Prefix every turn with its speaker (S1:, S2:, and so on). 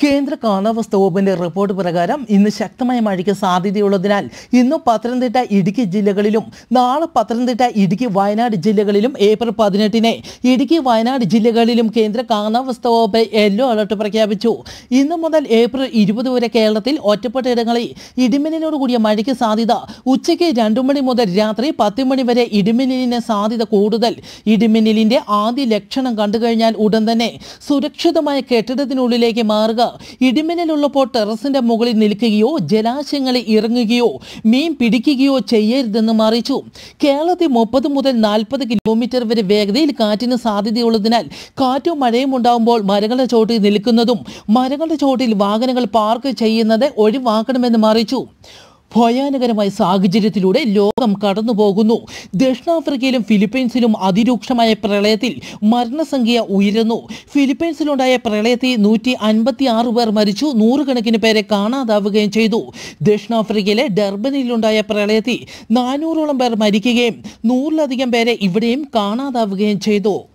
S1: കേന്ദ്ര കാലാവസ്ഥ വകുപ്പിന്റെ റിപ്പോർട്ട് പ്രകാരം ഇന്ന് ശക്തമായ മഴയ്ക്ക് സാധ്യതയുള്ളതിനാൽ ഇന്നും പത്തനംതിട്ട ഇടുക്കി ജില്ലകളിലും നാളെ പത്തനംതിട്ട ഇടുക്കി വയനാട് ജില്ലകളിലും ഏപ്രിൽ പതിനെട്ടിന് ഇടുക്കി വയനാട് ജില്ലകളിലും കേന്ദ്ര കാലാവസ്ഥ വകുപ്പ് യെല്ലോ അലർട്ട് പ്രഖ്യാപിച്ചു ഇന്നു മുതൽ ഏപ്രിൽ ഇരുപത് വരെ കേരളത്തിൽ ഒറ്റപ്പെട്ട ഇടങ്ങളിൽ ഇടിമിന്നലോട് കൂടിയ മഴയ്ക്ക് സാധ്യത ഉച്ചയ്ക്ക് രണ്ടു മണി മുതൽ രാത്രി പത്ത് മണി വരെ ഇടിമിന്നലിന് സാധ്യത കൂടുതൽ ഇടിമിന്നലിന്റെ ആദ്യ ലക്ഷണം കണ്ടു കഴിഞ്ഞാൽ ഉടൻ തന്നെ സുരക്ഷിതമായ കെട്ടിടത്തിനുള്ളിലേക്ക് മാറുക ഇടിമിന്നലുള്ളപ്പോൾ ടെറസിന്റെ മുകളിൽ നിൽക്കുകയോ ജലാശയങ്ങളിൽ ഇറങ്ങുകയോ മീൻ പിടിക്കുകയോ ചെയ്യരുതെന്നും അറിയിച്ചു കേരളത്തിൽ മുപ്പത് മുതൽ നാൽപ്പത് കിലോമീറ്റർ വരെ വേഗതയിൽ കാറ്റിന് സാധ്യതയുള്ളതിനാൽ കാറ്റും മഴയും ഉണ്ടാകുമ്പോൾ മരങ്ങളുടെ ചോട്ടിൽ നിൽക്കുന്നതും മരങ്ങളുടെ ചോട്ടിൽ വാഹനങ്ങൾ പാർക്ക് ചെയ്യുന്നത് ഒഴിവാക്കണമെന്നും അറിയിച്ചു ഭയാനകരമായ സാഹചര്യത്തിലൂടെ ലോകം കടന്നു പോകുന്നു ദക്ഷിണാഫ്രിക്കയിലും ഫിലിപ്പീൻസിലും അതിരൂക്ഷമായ പ്രളയത്തിൽ മരണസംഖ്യ ഉയരുന്നു ഫിലിപ്പീൻസിലുണ്ടായ പ്രളയത്തിൽ നൂറ്റി അൻപത്തി ആറ് പേർ മരിച്ചു നൂറുകണക്കിന് പേരെ കാണാതാവുകയും ചെയ്തു ദക്ഷിണാഫ്രിക്കയിലെ ഡർബനിലുണ്ടായ പ്രളയത്തിൽ നാനൂറോളം പേർ മരിക്കുകയും നൂറിലധികം പേരെ ഇവിടെയും കാണാതാവുകയും ചെയ്തു